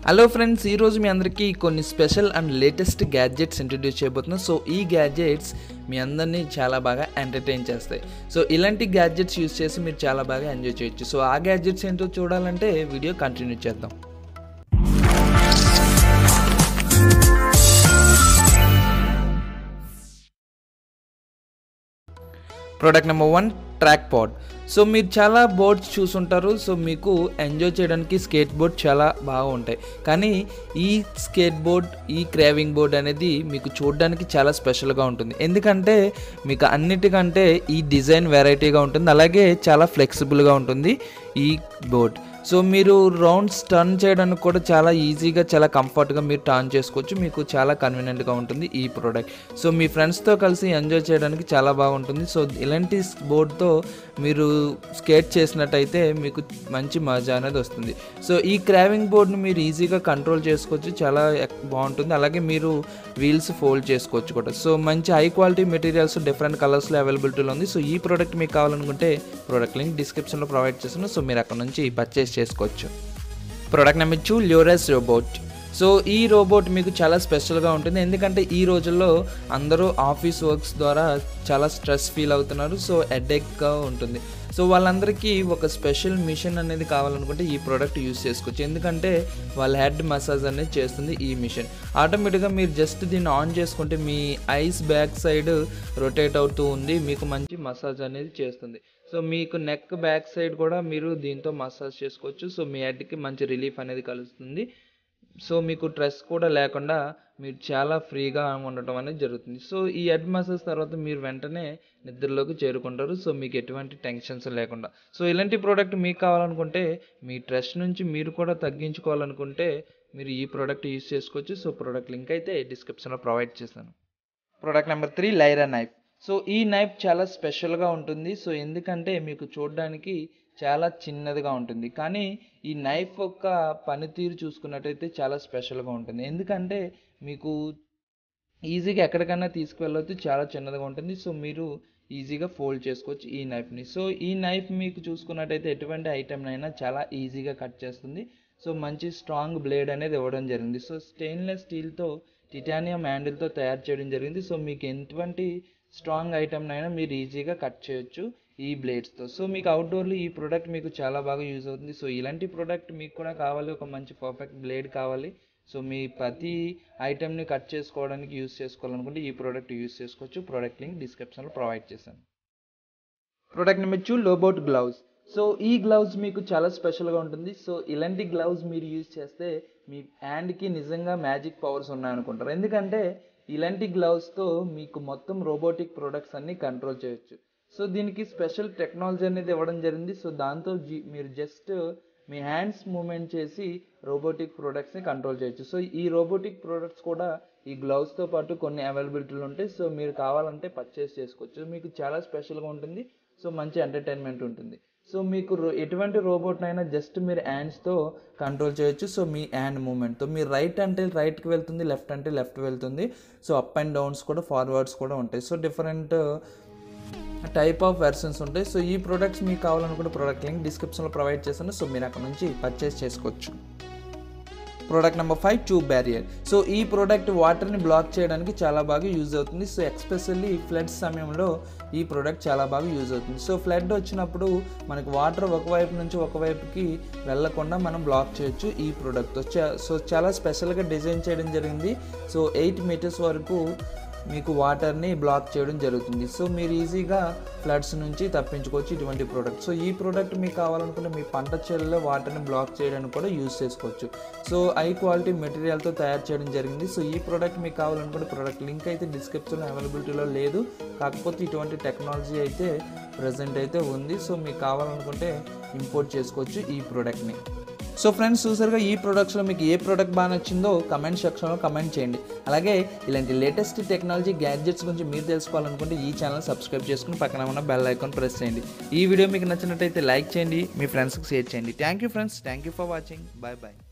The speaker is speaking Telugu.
హలో ఫ్రెండ్స్ ఈరోజు మీ అందరికీ కొన్ని special and latest gadgets introduce చేయబోతున్నాం సో ఈ గ్యాడ్జెట్స్ మీ అందరినీ చాలా బాగా ఎంటర్టైన్ చేస్తాయి సో ఇలాంటి గ్యాడ్జెట్స్ యూస్ చేసి మీరు చాలా బాగా ఎంజాయ్ చేయొచ్చు సో ఆ గ్యాడ్జెట్స్ ఏంటో చూడాలంటే వీడియో కంటిన్యూ చేద్దాం product number one trackpad so మీరు చాలా బోర్డ్స్ చూసుంటారు సో మీకు ఎంజాయ్ చేయడానికి స్కేట్ బోర్డ్ చాలా బాగా ఉంటాయి కానీ ఈ స్కేట్ బోర్డ్ ఈ క్రేవింగ్ బోర్డ్ అనేది మీకు చూడడానికి చాలా స్పెషల్గా ఉంటుంది ఎందుకంటే మీకు అన్నిటికంటే ఈ డిజైన్ వెరైటీగా ఉంటుంది అలాగే చాలా ఫ్లెక్సిబుల్గా ఉంటుంది ఈ బోర్డ్ సో మీరు రౌండ్స్ టర్న్ చేయడానికి కూడా చాలా ఈజీగా చాలా కంఫర్ట్గా మీరు టర్న్ చేసుకోవచ్చు మీకు చాలా కన్వీనియంట్గా ఉంటుంది ఈ ప్రోడక్ట్ సో మీ ఫ్రెండ్స్తో కలిసి ఎంజాయ్ చేయడానికి చాలా బాగుంటుంది సో ఇలాంటి బోర్డ్తో మీరు స్కేట్ చేసినట్టయితే మీకు మంచి మజా అనేది వస్తుంది సో ఈ క్రావింగ్ బోర్డ్ని మీరు ఈజీగా కంట్రోల్ చేసుకోవచ్చు చాలా ఎక్- బాగుంటుంది అలాగే మీరు వీల్స్ ఫోల్డ్ చేసుకోవచ్చు కూడా సో మంచి హై క్వాలిటీ మెటీరియల్స్ డిఫరెంట్ కలర్స్లో అవైలబిలిటీలో ఉంది సో ఈ ప్రోడక్ట్ మీకు కావాలనుకుంటే ప్రోడక్ట్ లింక్ డిస్క్రిప్షన్లో ప్రొవైడ్ చేస్తున్నాను సో మీరు అక్కడ నుంచి పర్చేస్ చేసుకోవచ్చు ప్రోడక్ట్ నెంబర్ టూ ల్యూరస్ రోబోట్ సో ఈ రోబోట్ మీకు చాలా స్పెషల్గా ఉంటుంది ఎందుకంటే ఈ రోజుల్లో అందరూ ఆఫీస్ వర్క్స్ ద్వారా చాలా స్ట్రెస్ ఫీల్ అవుతున్నారు సో హెడేక్గా ఉంటుంది సో వాళ్ళందరికీ ఒక స్పెషల్ మిషన్ అనేది కావాలనుకుంటే ఈ ప్రోడక్ట్ యూస్ చేసుకోవచ్చు ఎందుకంటే వాళ్ళ హెడ్ మసాజ్ అనేది చేస్తుంది ఈ మిషన్ ఆటోమేటిక్గా మీరు జస్ట్ దీన్ని ఆన్ చేసుకుంటే మీ ఐస్ బ్యాక్ సైడ్ రొటేట్ అవుతూ ఉంది మీకు మంచి మసాజ్ అనేది చేస్తుంది సో మీకు నెక్ బ్యాక్ సైడ్ కూడా మీరు దీంతో మసాజ్ చేసుకోవచ్చు సో మీ హెడ్కి మంచి రిలీఫ్ అనేది కలుస్తుంది సో మీకు స్ట్రెస్ కూడా లేకుండా మీరు చాలా ఫ్రీగా ఉండటం అనేది జరుగుతుంది సో ఈ హెడ్ మసాజ్ తర్వాత మీరు వెంటనే నిద్రలోకి చేరుకుంటారు సో మీకు ఎటువంటి టెన్షన్స్ లేకుండా సో ఇలాంటి ప్రోడక్ట్ మీకు కావాలనుకుంటే మీ స్ట్రెస్ నుంచి మీరు కూడా తగ్గించుకోవాలనుకుంటే మీరు ఈ ప్రోడక్ట్ యూస్ చేసుకోవచ్చు సో ప్రోడక్ట్ లింక్ అయితే డిస్క్రిప్షన్లో ప్రొవైడ్ చేశాను product number three Lyra knife so ఈ నైఫ్ చాలా స్పెషల్గా ఉంటుంది సో ఎందుకంటే మీకు చూడడానికి చాలా చిన్నదిగా ఉంటుంది కానీ ఈ నైఫ్ యొక్క పనితీరు చూసుకున్నట్టయితే చాలా స్పెషల్గా ఉంటుంది ఎందుకంటే మీకు ఈజీగా ఎక్కడికైనా తీసుకువెళ్ళొచ్చు చాలా చిన్నదిగా ఉంటుంది సో మీరు ఈజీగా ఫోల్డ్ చేసుకోవచ్చు ఈ నైఫ్ని సో ఈ నైఫ్ మీకు చూసుకున్నట్టయితే ఎటువంటి ఐటెంనైనా చాలా ఈజీగా కట్ చేస్తుంది సో మంచి స్ట్రాంగ్ బ్లేడ్ అనేది ఇవ్వడం జరిగింది సో స్టెయిన్లెస్ స్టీల్తో టిటానియం హ్యాండిల్తో తయారు చేయడం జరిగింది సో మీకు ఎటువంటి స్ట్రాంగ్ ఐటెంనైనా మీరు ఈజీగా కట్ చేయొచ్చు ఈ బ్లేడ్స్తో సో మీకు అవుట్డోర్లో ఈ ప్రోడక్ట్ మీకు చాలా బాగా యూజ్ అవుతుంది సో ఇలాంటి ప్రోడక్ట్ మీకు కూడా కావాలి ఒక మంచి పర్ఫెక్ట్ బ్లేడ్ కావాలి సో మీ ప్రతి ఐటెంని కట్ చేసుకోవడానికి యూస్ చేసుకోవాలనుకుంటే ఈ ప్రోడక్ట్ యూస్ చేసుకోవచ్చు ప్రోడక్ట్ లింక్ డిస్క్రిప్షన్లో ప్రొవైడ్ చేశాను product number two Lobot gloves so ఈ గ్లౌజ్ మీకు చాలా స్పెషల్గా ఉంటుంది సో ఇలాంటి గ్లౌజ్ మీరు యూజ్ చేస్తే మీ హ్యాండ్కి నిజంగా మ్యాజిక్ పవర్స్ ఉన్నాయనుకుంటారు ఎందుకంటే ఇలాంటి గ్లౌజ్తో మీకు మొత్తం రోబోటిక్ ప్రొడక్ట్స్ అన్ని కంట్రోల్ చేయొచ్చు సో దీనికి స్పెషల్ టెక్నాలజీ అనేది ఇవ్వడం జరిగింది సో దాంతో జీ- మీరు జస్ట్ మీ హ్యాండ్స్ మూమెంట్ చేసి రోబోటిక్ ప్రొడక్ట్స్ని కంట్రోల్ చేయొచ్చు సో ఈ రోబోటిక్ ప్రొడక్ట్స్ కూడా ఈ గ్లౌస్తో పాటు కొన్ని అవైలబిలిటీలు ఉంటాయి సో మీరు కావాలంటే పర్చేస్ చేసుకోవచ్చు మీకు చాలా స్పెషల్గా ఉంటుంది సో మంచి ఎంటర్టైన్మెంట్ ఉంటుంది సో మీకు రో- ఎటువంటి రోబోట్నైనా జస్ట్ మీరు హ్యాండ్స్తో కంట్రోల్ చేయొచ్చు సో మీ హ్యాండ్ మూమెంట్తో మీరు రైట్ అంటే రైట్కి వెళ్తుంది లెఫ్ట్ అంటే లెఫ్ట్ వెళ్తుంది సో అప్ అండ్ డౌన్స్ కూడా ఫార్వర్డ్స్ కూడా ఉంటాయి so different type of versions ఉంటాయి సో ఈ ప్రోడక్ట్స్ మీకు కావాలనుకుంటే ప్రోడక్ట్ లింక్ డిస్క్రిప్షన్లో ప్రొవైడ్ చేస్తాను సో మీరు అక్కడ నుంచి పర్చేస్ చేసుకోవచ్చు product number five tube barrier so ఈ ప్రోడక్ట్ వాటర్ని బ్లాక్ చేయడానికి చాలా బాగా యూజ్ అవుతుంది సో ఎక్స్పెషల్లీ ఫ్లడ్ సమయంలో ఈ ప్రోడక్ట్ చాలా బాగా యూజ్ అవుతుంది సో ఫ్లడ్ వచ్చినప్పుడు మనకి వాటర్ ఒకవైపు నుంచి ఒకవైపుకి వెళ్ళకుండా మనం బ్లాక్ చేయొచ్చు ఈ ప్రోడక్ట్తో సో చాలా స్పెషల్గా డిజైన్ చేయడం జరిగింది సో ఎయిట్ మీటర్స్ వరకు మీకు వాటర్ని బ్లాక్ చేయడం జరుగుతుంది సో మీరు ఈజీగా ఫ్లడ్స్ నుంచి తప్పించుకోవచ్చు ఇటువంటి ప్రోడక్ట్ సో ఈ ప్రోడక్ట్ మీకు కావాలనుకుంటే మీ పంట చేలలో వాటర్ని బ్లాక్ చేయడానికి కూడా యూజ్ చేసుకోవచ్చు సో హై క్వాలిటీ మెటీరియల్తో తయారు చేయడం జరిగింది సో ఈ ప్రోడక్ట్ మీకు కావాలనుకుంటే ప్రోడక్ట్ లింక్ అయితే డిస్క్రిప్షన్లో అవైలబిలిటీలో లేదు కాకపోతే ఇటువంటి టెక్నాలజీ అయితే ప్రజెంట్ అయితే ఉంది సో మీకు కావాలనుకుంటే ఇంపోర్ట్ చేసుకోవచ్చు ఈ ప్రోడక్ట్ని సో ఫ్రెండ్స్ చూసారుగా ఈ ప్రొడక్ట్స్లో మీకు ఏ ప్రోడక్ట్ బాగా నచ్చిందో కమెంట్ సెక్షన్లో కమెంట్ చేయండి అలాగే ఇలాంటి లేటెస్ట్ టెక్నాలజీ గ్యాడ్జెట్స్ గురించి మీరు తెలుసుకోవాలనుకుంటే ఈ ఛానల్ సబ్స్క్రైబ్ చేసుకుని పక్కన ఉన్న బెల్ ఐకాన్ ప్రెస్ చేయండి ఈ వీడియో మీకు నచ్చినట్టయితే లైక్ చేయండి మీ ఫ్రెండ్స్కి షేర్ చేయండి thank you friends thank you for watching bye bye